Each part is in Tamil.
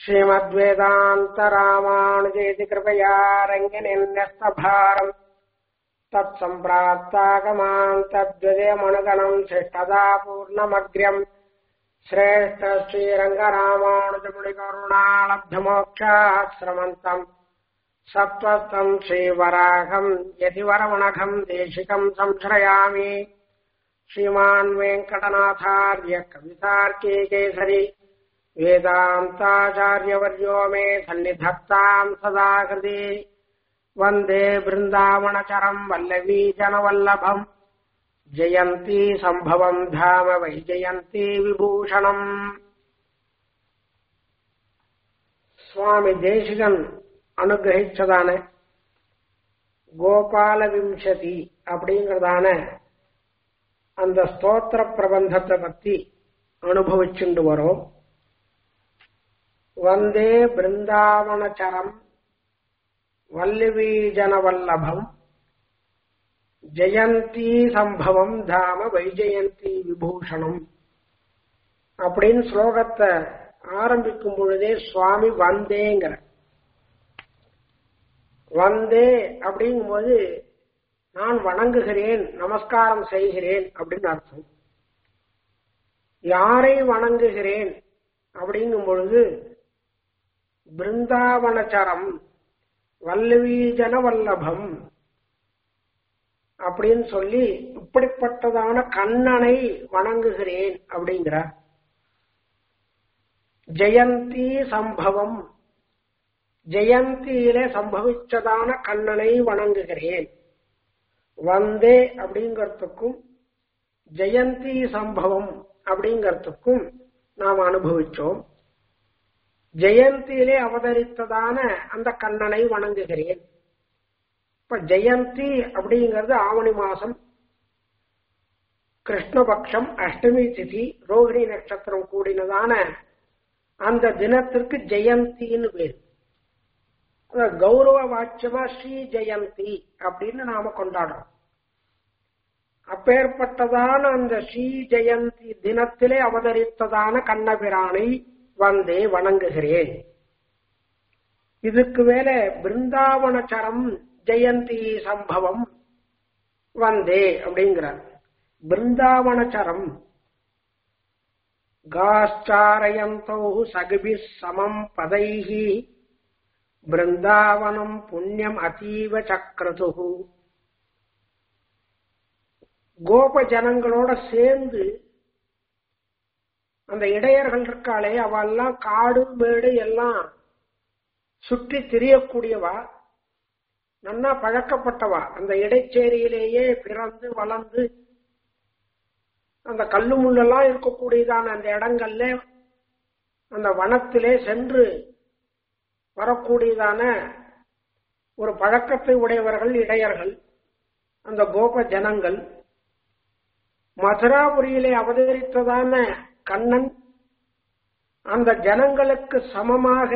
श्रीमद्वेदान्तरामानुजेति कृपया रङ्गिनिन्यस्तभारम् तत्सम्प्राप्तागमान् तद्विजयमनुगणम् शिष्टदा पूर्णमग्र्यम् श्रेष्ठ श्रीरङ्गरामानुजमुनिकरुणालब्धमोक्षाश्रमन्तम् सत्त्वस्तम् श्रीवराघम् यतिवरमणघम् देशिकम् संश्रयामि श्रीमान् वेङ्कटनाथार्य कवितार्के केसरी वेदान्ताचार्यवर्यो मे सन्निधत्ताम् सदा कृति वन्दे बृन्दावनचरम् वल्लवीजनवल्लभम् जयन्ती सम्भवम् धाम वै जयन्ती विभूषणम् சுவாமி தேசிகன் அனுகிரகிச்சதான கோபால விம்சதி அப்படிங்கறதான அந்த ஸ்தோத்திர பிரபந்தத்தை பத்தி அனுபவிச்சுண்டு வரோம் வந்தே பிருந்தாவனச்சரம் வல்லிவீஜன வல்லபம் ஜெயந்தி சம்பவம் தாம வைஜெயந்தி விபூஷணம் அப்படின்னு ஸ்லோகத்தை ஆரம்பிக்கும் பொழுதே சுவாமி வந்தேங்கிற வந்தே அப்படிங்கும்போது நான் வணங்குகிறேன் நமஸ்காரம் செய்கிறேன் அப்படின்னு அர்த்தம் யாரை வணங்குகிறேன் அப்படிங்கும் பொழுது பிருந்தாவனச்சரம் வல்லவீஜன வல்லபம் அப்படின்னு சொல்லி இப்படிப்பட்டதான கண்ணனை வணங்குகிறேன் அப்படிங்கிறார் ஜெயந்தி சம்பவம் ஜெயந்தியிலே சம்பவிச்சதான கண்ணனை வணங்குகிறேன் வந்தே அப்படிங்கறதுக்கும் ஜெயந்தி சம்பவம் அப்படிங்கறதுக்கும் நாம் அனுபவிச்சோம் ஜெயந்தியிலே அவதரித்ததான அந்த கண்ணனை வணங்குகிறேன் இப்ப ஜெயந்தி அப்படிங்கிறது ஆவணி மாசம் கிருஷ்ணபக்ஷம் அஷ்டமி திதி ரோகிணி நட்சத்திரம் கூடினதான அந்த தினத்திற்கு ஜெயந்தின்னு பேர் கௌரவ வாட்சமா ஸ்ரீ ஜெயந்தி அப்படின்னு நாம கொண்டாடுறோம் அப்பேற்பட்டதான அந்த ஸ்ரீ ஜெயந்தி தினத்திலே அவதரித்ததான கண்ணபிரானை வந்தே வணங்குகிறேன் இதுக்கு மேல பிருந்தாவனச்சரம் ஜெயந்தி சம்பவம் வந்தே அப்படிங்கிறார் பிருந்தாவனச்சரம் காஷ்டாரயந்தௌ சகுபி சமம் பதைஹி பிருந்தாவனம் புண்ணியம் அதீவ சக்ரது கோப ஜனங்களோட சேர்ந்து அந்த இடையர்கள் இருக்காளே அவெல்லாம் காடு மேடு எல்லாம் சுற்றி திரியக்கூடியவா நன்னா பழக்கப்பட்டவா அந்த இடைச்சேரியிலேயே பிறந்து வளர்ந்து அந்த கல்லு முள்ளெல்லாம் இருக்கக்கூடியதான அந்த இடங்கள்ல அந்த வனத்திலே சென்று வரக்கூடியதான ஒரு பழக்கத்தை உடையவர்கள் இடையர்கள் அந்த கோப ஜனங்கள் மதுராபுரியிலே அவதரித்ததான கண்ணன் அந்த ஜனங்களுக்கு சமமாக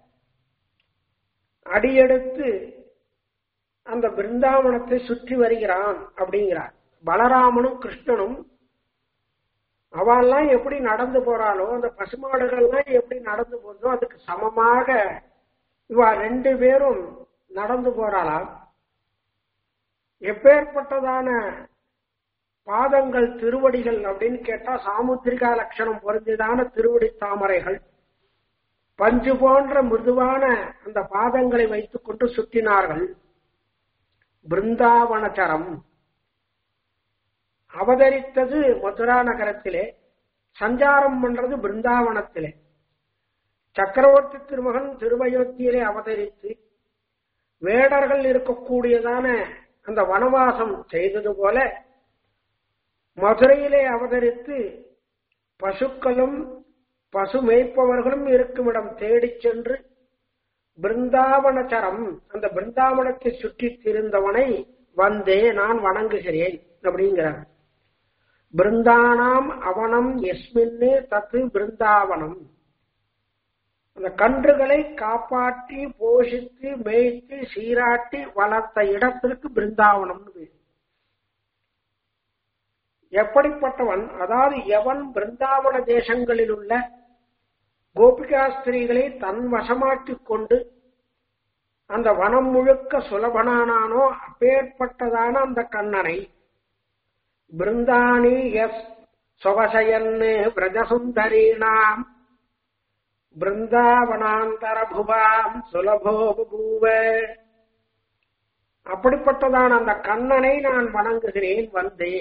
அடியெடுத்து அந்த பிருந்தாவனத்தை சுற்றி வருகிறான் அப்படிங்கிறார் பலராமனும் கிருஷ்ணனும் அவெல்லாம் எப்படி நடந்து போறாளோ அந்த பசுமாடுகள்லாம் எப்படி நடந்து போதோ அதுக்கு சமமாக இவா ரெண்டு பேரும் நடந்து போறாளாம் எப்பேற்பட்டதான பாதங்கள் திருவடிகள் அப்படின்னு கேட்டா சாமுத்திரிகா லட்சணம் பொருந்திதான திருவடி தாமரைகள் பஞ்சு போன்ற மிருதுவான அந்த பாதங்களை வைத்துக் கொண்டு சுற்றினார்கள் பிருந்தாவனச்சரம் அவதரித்தது மதுரா நகரத்திலே சஞ்சாரம் பண்றது பிருந்தாவனத்திலே சக்கரவர்த்தி திருமகன் திருவயோத்தியிலே அவதரித்து வேடர்கள் இருக்கக்கூடியதான அந்த வனவாசம் செய்தது போல மதுரையிலே அவதரித்து பசுக்களும் பசு மேய்ப்பவர்களும் இருக்கும் இடம் தேடிச் சென்று பிருந்தாவனச்சரம் அந்த பிருந்தாவனத்தை சுற்றி திரிந்தவனை வந்தே நான் வணங்குகிறேன் அப்படிங்கிறார் பிருந்தானாம் அவனம் எஸ்மின்னு தத்து பிருந்தாவனம் அந்த கன்றுகளை காப்பாற்றி போஷித்து மேய்த்து சீராட்டி வளர்த்த இடத்திற்கு பிருந்தாவனம்னு பேர் எப்படிப்பட்டவன் அதாவது எவன் பிருந்தாவன தேசங்களில் உள்ள கோபிகாஸ்திரிகளை தன் வசமாக்கிக் கொண்டு அந்த வனம் முழுக்க சுலபனானானோ அப்பேற்பட்டதான அந்த கண்ணனை பிருந்தானி எஸ் சொவசயன்னு பிரஜசுந்தரீணாம் பிருந்தாவனாந்தர புவாம் சுலபோ பூவ அப்படிப்பட்டதான அந்த கண்ணனை நான் வணங்குகிறேன் வந்தே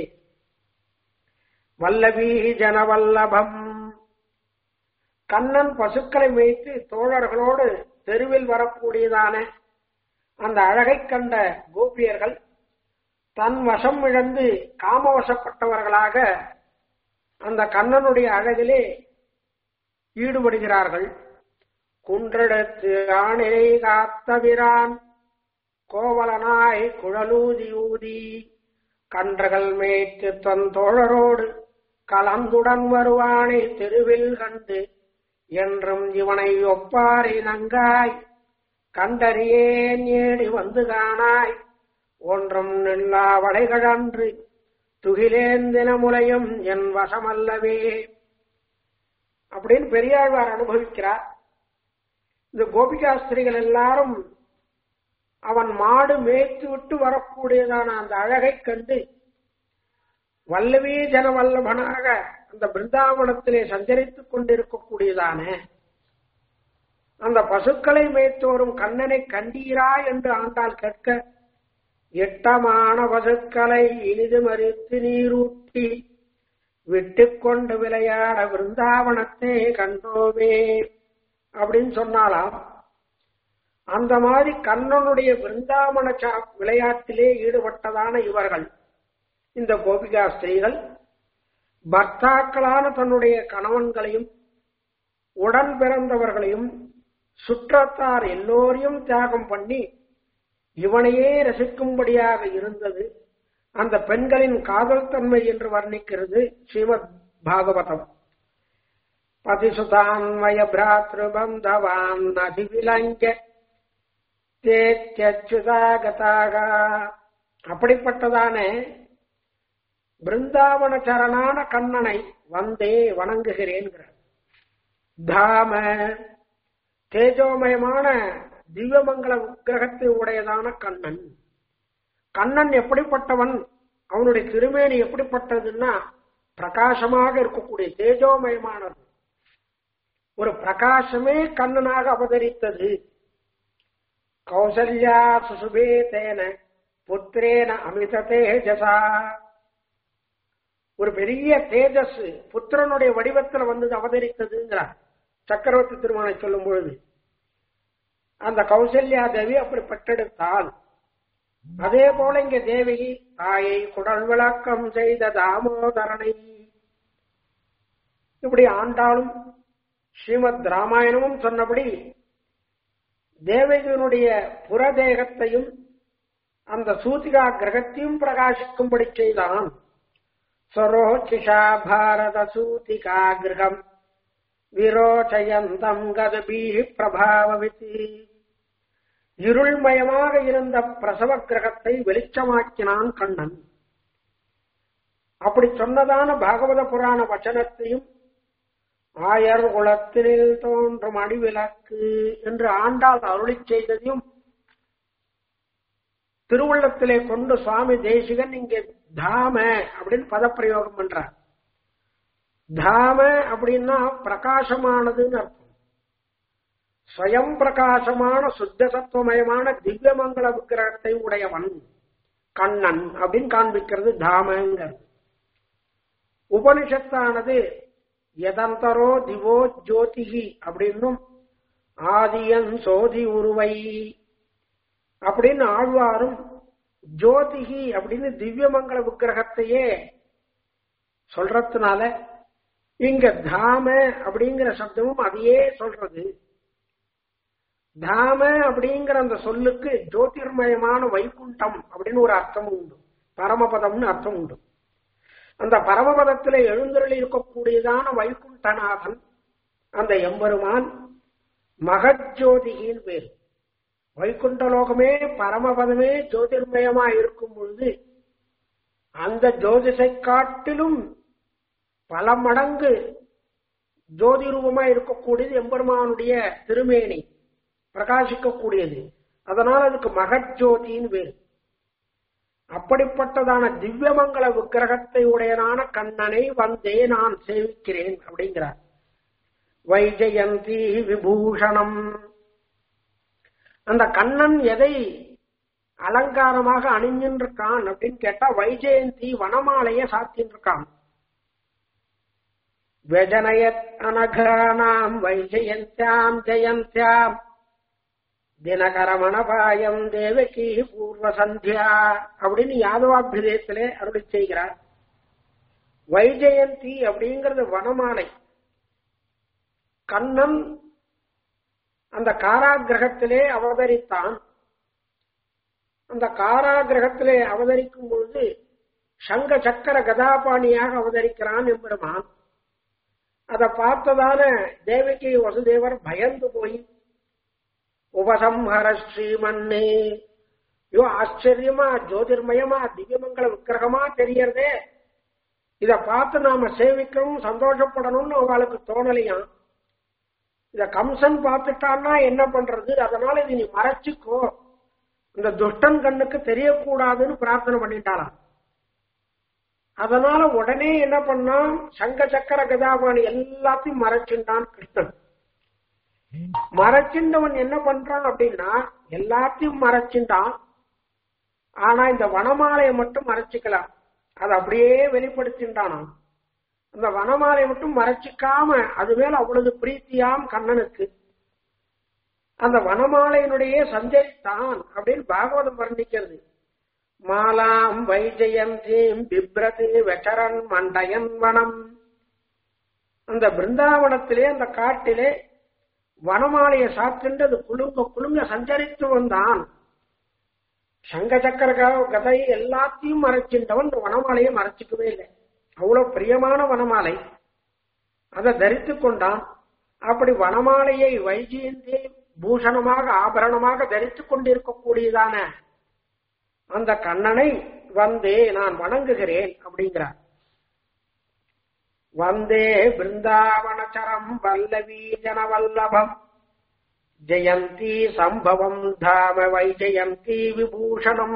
வல்லபீ ஜனவல்லபம் கண்ணன் பசுக்களை வைத்து தோழர்களோடு தெருவில் வரக்கூடியதான அந்த அழகை கண்ட கோபியர்கள் தன் வசம் இழந்து காமவசப்பட்டவர்களாக அந்த கண்ணனுடைய அழகிலே ஈடுபடுகிறார்கள் குன்றெடுத்து ஆணினை காத்தவிரான் கோவலனாய் குழலூதி ஊதி கன்றகள் மேய்த்து தன் தோழரோடு கலந்துடன் வருவானை தெருவில் கண்டு என்றும் இவனை ஒப்பாரி நங்காய் கண்டறியேன் ஏடி வந்து காணாய் ஒன்றும் நில்லா வடைகழன்று துகிலேந்தினமுலையும் என் வசமல்லவே அப்படின்னு பெரியாழ்வார் அனுபவிக்கிறார் இந்த கோபிகாஸ்திரிகள் எல்லாரும் அவன் மாடு மேய்த்து விட்டு வரக்கூடியதான அந்த அழகைக் கண்டு வல்லவே ஜனவல்லபனாக அந்த பிருந்தாவனத்திலே சஞ்சரித்துக் கொண்டிருக்கக்கூடியதான அந்த பசுக்களை மேய்த்து வரும் கண்ணனை கண்டீரா என்று ஆண்டாள் கேட்க எட்டமான பசுக்களை இனிது மறித்து நீரூட்டி விட்டுக்கொண்டு விளையாட பிருந்தாவனத்தை கண்டோமே அப்படின்னு சொன்னாலாம் அந்த மாதிரி கண்ணனுடைய பிருந்தாவன சா- விளையாட்டிலே ஈடுபட்டதான இவர்கள் இந்த கோபிகா ஸ்திரீகள் பர்த்தாக்களான தன்னுடைய கணவன்களையும் உடன் பிறந்தவர்களையும் சுற்றத்தார் எல்லோரையும் தியாகம் பண்ணி இவனையே ரசிக்கும்படியாக இருந்தது அந்த பெண்களின் காதல் தன்மை என்று வர்ணிக்கிறது ஸ்ரீமத் பாகவதம் பதிசுதான்வய பிராத்ரு பந்தவான் அதிவிலங்க தேச்சுதாகதாக அப்படிப்பட்டதான பிருந்தாவன சரணான கண்ணனை வந்தே வணங்குகிறேன்கிறார் தாம தேஜோமயமான திவ்யமங்கல விக்கிரகத்தை உடையதான கண்ணன் கண்ணன் எப்படிப்பட்டவன் அவனுடைய திருமேனி எப்படிப்பட்டதுன்னா பிரகாசமாக இருக்கக்கூடிய தேஜோமயமானது ஒரு பிரகாசமே கண்ணனாக அவதரித்தது கௌசல்யா சுசுபே தேன புத்திரேன அமித தேஜசா ஒரு பெரிய தேஜஸ் புத்திரனுடைய வடிவத்தில் வந்து அவதரித்ததுங்கிறார் சக்கரவர்த்தி திருமணம் சொல்லும் பொழுது அந்த கௌசல்யா தேவி அப்படி பெற்றெடுத்தாள் அதே போல இங்க தேவகி தாயை குடல் விளக்கம் செய்த தாமோதரனை இப்படி ஆண்டாலும் ஸ்ரீமத் ராமாயணமும் சொன்னபடி தேவகியினுடைய புறதேகத்தையும் அந்த சூதிகா கிரகத்தையும் பிரகாசிக்கும்படி செய்தான் சரோச்சிஷா பாரத சூதிகா கிரகம் விரோச்சயந்தம் கதபீ பிரபாவவிதி இருள்மயமாக இருந்த பிரசவ கிரகத்தை வெளிச்சமாக்கினான் கண்ணன் அப்படி சொன்னதான பாகவத புராண வச்சனத்தையும் ஆயர் குலத்தினில் தோன்றும் அடிவிளக்கு என்று ஆண்டாள் அருளி செய்ததையும் திருவுள்ளத்திலே கொண்டு சுவாமி தேசிகன் இங்கே தாம அப்படின்னு பதப்பிரயோகம் பண்றார் தாம அப்படின்னா பிரகாசமானதுன்னு அர்த்தம் ஸ்வயம் பிரகாசமான சுத்த சத்துவமயமான திவ்யமங்கல விக்கிரகத்தை உடையவன் கண்ணன் அப்படின்னு காண்பிக்கிறது தாமங்கிறது உபனிஷத்தானது எதந்தரோ திவோ ஜோதிகி அப்படின்னும் ஆதியன் சோதி உருவை அப்படின்னு ஆழ்வாரும் ஜோதிகி அப்படின்னு திவ்யமங்கல விக்கிரகத்தையே சொல்றதுனால இங்க தாம அப்படிங்கிற சப்தமும் அதையே சொல்றது தாம அப்படிங்கிற அந்த சொல்லுக்கு ஜோதிர்மயமான வைகுண்டம் அப்படின்னு ஒரு அர்த்தம் உண்டு பரமபதம்னு அர்த்தம் உண்டு அந்த பரமபதத்திலே எழுந்தருளி இருக்கக்கூடியதான வைகுண்டநாதன் அந்த எம்பெருமான் மகஜோதிகின்னு பேர் வைகுண்ட லோகமே பரமபதமே ஜோதிர்மயமா இருக்கும் பொழுது அந்த ஜோதிஷை காட்டிலும் பல மடங்கு ஜோதி ரூபமா இருக்கக்கூடியது எம்பெருமானுடைய திருமேனி பிரகாசிக்கக்கூடியது அதனால அதுக்கு மகஜோதின்னு பேரு அப்படிப்பட்டதான திவ்யமங்கல விக்கிரகத்தை உடையனான கண்ணனை வந்தே நான் சேவிக்கிறேன் அப்படிங்கிறார் வைஜெயந்தி விபூஷணம் அந்த கண்ணன் எதை அலங்காரமாக அணிஞ்சின்றிருக்கான் அப்படின்னு கேட்டா வைஜெயந்தி வனமாலைய சாத்தின்னு இருக்கான் வெஜனயத் அனகானாம் வைஜெயந்தியாம் ஜெயந்தியாம் தினகரமணபாயம் தேவகி பூர்வ சந்தியா அப்படின்னு யாதவாபிதயத்திலே அருளி செய்கிறார் வைஜெயந்தி அப்படிங்கிறது வனமாலை கண்ணன் அந்த காராகிரகத்திலே அவதரித்தான் அந்த காராகிரகத்திலே அவதரிக்கும் பொழுது சங்க சக்கர கதாபாணியாக அவதரிக்கிறான் எம்பெருமான் அதை பார்த்ததான தேவகி வசுதேவர் பயந்து போய் உபசம்ஹர ஸ்ரீமன்னே ஐயோ ஆச்சரியமா ஜோதிர்மயமா திவ்யமங்கல விக்கிரகமா தெரியறதே இத பார்த்து நாம சேவிக்கணும் சந்தோஷப்படணும்னு அவளுக்கு தோணலையாம் இத கம்சன் பார்த்துட்டான்னா என்ன பண்றது அதனால இது நீ மறைச்சுக்கோ இந்த துஷ்டன் கண்ணுக்கு தெரியக்கூடாதுன்னு பிரார்த்தனை பண்ணிட்டாளாம் அதனால உடனே என்ன பண்ணா சங்க சக்கர கதாபாணி எல்லாத்தையும் மறைச்சுட்டான் கிருஷ்ணன் மறைச்சின்றவன் என்ன பண்றான் அப்படின்னா எல்லாத்தையும் மறைச்சின்றான் ஆனா இந்த வனமாலையை மட்டும் மறைச்சிக்கலாம் அதை அப்படியே வெளிப்படுத்தின்றானாம் அந்த வனமாலையை மட்டும் மறைச்சிக்காம அது மேல அவ்வளவு பிரீத்தியாம் கண்ணனுக்கு அந்த வனமாலையினுடைய சஞ்சரித்தான் அப்படின்னு பாகவதம் வர்ணிக்கிறது மாலாம் வைஜயந்தீம் பிப்ரதி வெட்டரன் மண்டயன் வனம் அந்த பிருந்தாவனத்திலே அந்த காட்டிலே வனமாலையை சாப்பிட்டு அது குலுங்க குலுங்க சஞ்சரித்து வந்தான் சங்க சக்கர க- கதை எல்லாத்தையும் மறைச்சின்றவன் இந்த வனமாலையை மறைச்சிக்கவே இல்லை அவ்வளவு பிரியமான வனமாலை அதை தரித்துக் கொண்டான் அப்படி வனமாலையை வைஜெயந்தி பூஷணமாக ஆபரணமாக தரித்துக் கொண்டிருக்கக்கூடியதான அந்த கண்ணனை வந்தே நான் வணங்குகிறேன் அப்படிங்கிறார் வந்தே பிருந்தாவனச்சரம் வல்லவி ஜனவல்லபம் ஜெயந்தி சம்பவம் தாம வைஜெயந்தி விபூஷணம்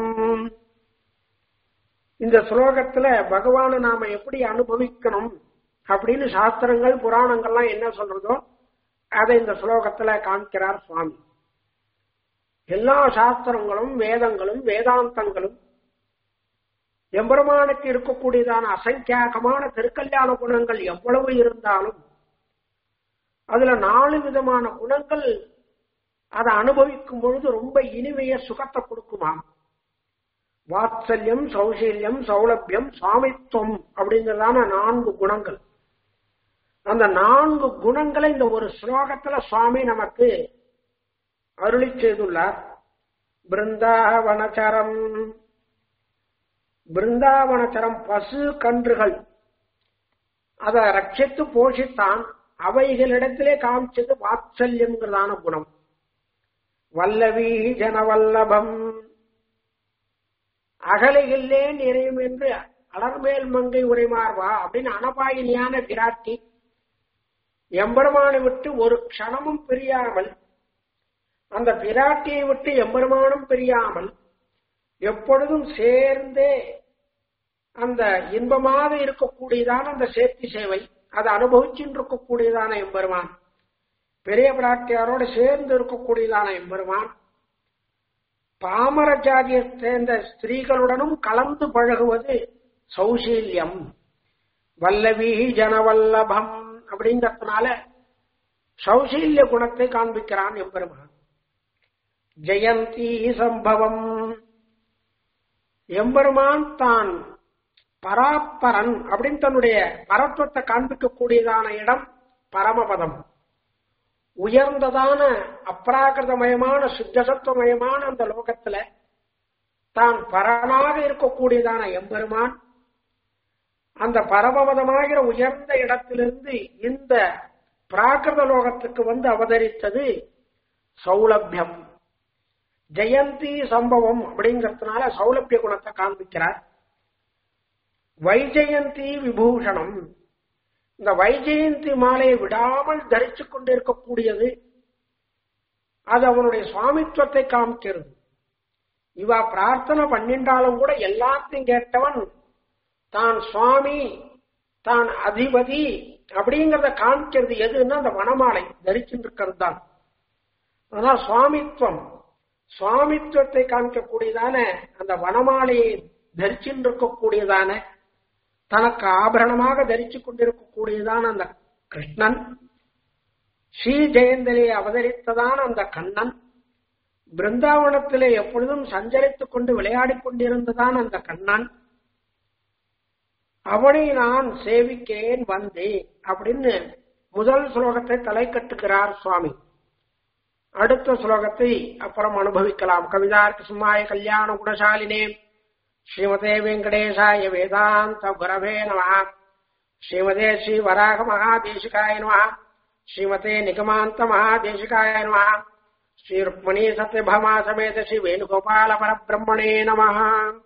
இந்த ஸ்லோகத்துல பகவானை நாம எப்படி அனுபவிக்கணும் அப்படின்னு சாஸ்திரங்கள் புராணங்கள்லாம் என்ன சொல்றதோ அதை இந்த ஸ்லோகத்துல காமிக்கிறார் சுவாமி எல்லா சாஸ்திரங்களும் வேதங்களும் வேதாந்தங்களும் எம்பெருமானுக்கு இருக்கக்கூடியதான அசங்கியாகமான திருக்கல்யாண குணங்கள் எவ்வளவு இருந்தாலும் அதுல நாலு விதமான குணங்கள் அதை அனுபவிக்கும் பொழுது ரொம்ப இனிமைய சுகத்தை கொடுக்குமாம் வாத்சல்யம் சௌசல்யம் சௌலபியம் சாமித்துவம் அப்படிங்கிறதான நான்கு குணங்கள் அந்த நான்கு குணங்களை இந்த ஒரு ஸ்லோகத்துல சுவாமி நமக்கு அருளி செய்துள்ளார் பிருந்தாவனச்சரம் பிருந்தாவனச்சரம் பசு கன்றுகள் அதை ரட்சித்து போஷித்தான் அவைகளிடத்திலே காமிச்சது வாத்சல்யம்ங்கிறதான குணம் வல்லவி ஜனவல்லபம் அகலையிலே நிறையும் என்று அலர்மேல் மங்கை உரைமார்வா அப்படின்னு அனபாயினியான பிராட்டி எம்பெருமானை விட்டு ஒரு க்ஷணமும் பிரியாமல் அந்த பிராட்டியை விட்டு எம்பெருமானும் பிரியாமல் எப்பொழுதும் சேர்ந்தே அந்த இன்பமாக இருக்கக்கூடியதான அந்த சேர்த்தி சேவை அதை அனுபவிச்சுட்டு இருக்கக்கூடியதான எம்பெருமான் பெரிய பிராட்டியாரோடு சேர்ந்து இருக்கக்கூடியதான எம்பெருமான் பாமர ஜாதியை சேர்ந்த ஸ்திரீகளுடனும் கலந்து பழகுவது சௌசீல்யம் வல்லவி ஜனவல்லபம் அப்படிங்கறதுனால சௌசீல்ய குணத்தை காண்பிக்கிறான் எம்பெருமான் ஜெயந்தி சம்பவம் எம்பெருமான் தான் பராப்பரன் அப்படின்னு தன்னுடைய பரத்வத்தை காண்பிக்கக்கூடியதான இடம் பரமபதம் உயர்ந்ததான அப்ராகிருதமயமான சுத்தசத்துவமயமான அந்த லோகத்துல தான் பரனாக இருக்கக்கூடியதான எம்பெருமான் அந்த பரமபதமாகிற உயர்ந்த இடத்திலிருந்து இந்த பிராகிருத லோகத்துக்கு வந்து அவதரித்தது சௌலபியம் ஜெயந்தி சம்பவம் அப்படிங்கறதுனால சௌலபிய குணத்தை காண்பிக்கிறார் வைஜெயந்தி விபூஷணம் இந்த வைஜெயந்தி மாலையை விடாமல் தரிச்சு கொண்டிருக்கக்கூடியது அது அவனுடைய சுவாமித்துவத்தை காமிக்கிறது இவ பிரார்த்தனை பண்ணின்றாலும் கூட எல்லாத்தையும் கேட்டவன் தான் சுவாமி தான் அதிபதி அப்படிங்கறத காமிக்கிறது எதுன்னா அந்த வனமாலை தரிச்சுட்டு இருக்கிறது தான் அதான் சுவாமித்துவம் சுவாமித்துவத்தை காமிக்கக்கூடியதான அந்த வனமாலையை தரிச்சுட்டு இருக்கக்கூடியதான தனக்கு ஆபரணமாக தரிச்சு கொண்டிருக்கக்கூடியதான அந்த கிருஷ்ணன் ஸ்ரீ ஜெயந்தலே அவதரித்ததான அந்த கண்ணன் பிருந்தாவனத்திலே எப்பொழுதும் சஞ்சரித்துக் கொண்டு விளையாடிக் கொண்டிருந்ததான் அந்த கண்ணன் அவனை நான் சேவிக்கேன் வந்தேன் அப்படின்னு முதல் ஸ்லோகத்தை தலை கட்டுகிறார் சுவாமி அடுத்த ஸ்லோகத்தை அப்புறம் அனுபவிக்கலாம் கவிதார்க்கு சும்மாய கல்யாண குணசாலினே ஸ்ரீமதே வெங்கடேசாய வேதாந்த குரவே நம ஸ்ரீமதே ஸ்ரீ வராக மகாதேசிகாய நம ஸ்ரீமதே நிகமாந்த மகாதேசிகாய நம ஸ்ரீ ருக்மணி சத்யபாமா சமேத ஸ்ரீ வேணுகோபால பரபிரம்மணே நம